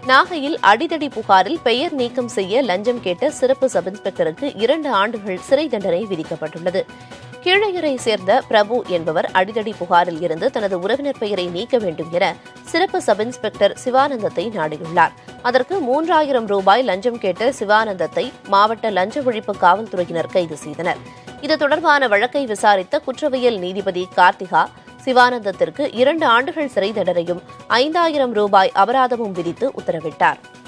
நாகையில் அடிதடி புகாரில் பெயர் நீக்கம் செய்ய லஞ்சம் கேட்ட சிறப்பு சப் இன்ஸ்பெக்டருக்கு இரண்டு ஆண்டுகள் சிறை தண்டனை விதிக்கப்பட்டுள்ளது கீழையரை சேர்ந்த பிரபு என்பவர் அடிதடி புகாரில் இருந்து தனது உறவினர் பெயரை நீக்க வேண்டும் என சிறப்பு சப் இன்ஸ்பெக்டர் சிவானந்தத்தை நாடியுள்ளார் அதற்கு மூன்றாயிரம் ரூபாய் லஞ்சம் கேட்ட சிவானந்தத்தை மாவட்ட லஞ்ச ஒழிப்பு காவல்துறையினர் கைது செய்தனர் இது தொடர்பான வழக்கை விசாரித்த குற்றவியல் நீதிபதி கார்த்திகா சிவானந்தத்திற்கு இரண்டு ஆண்டுகள் சிறை தண்டனையும் ஐந்தாயிரம் ரூபாய் அபராதமும் விதித்து உத்தரவிட்டார்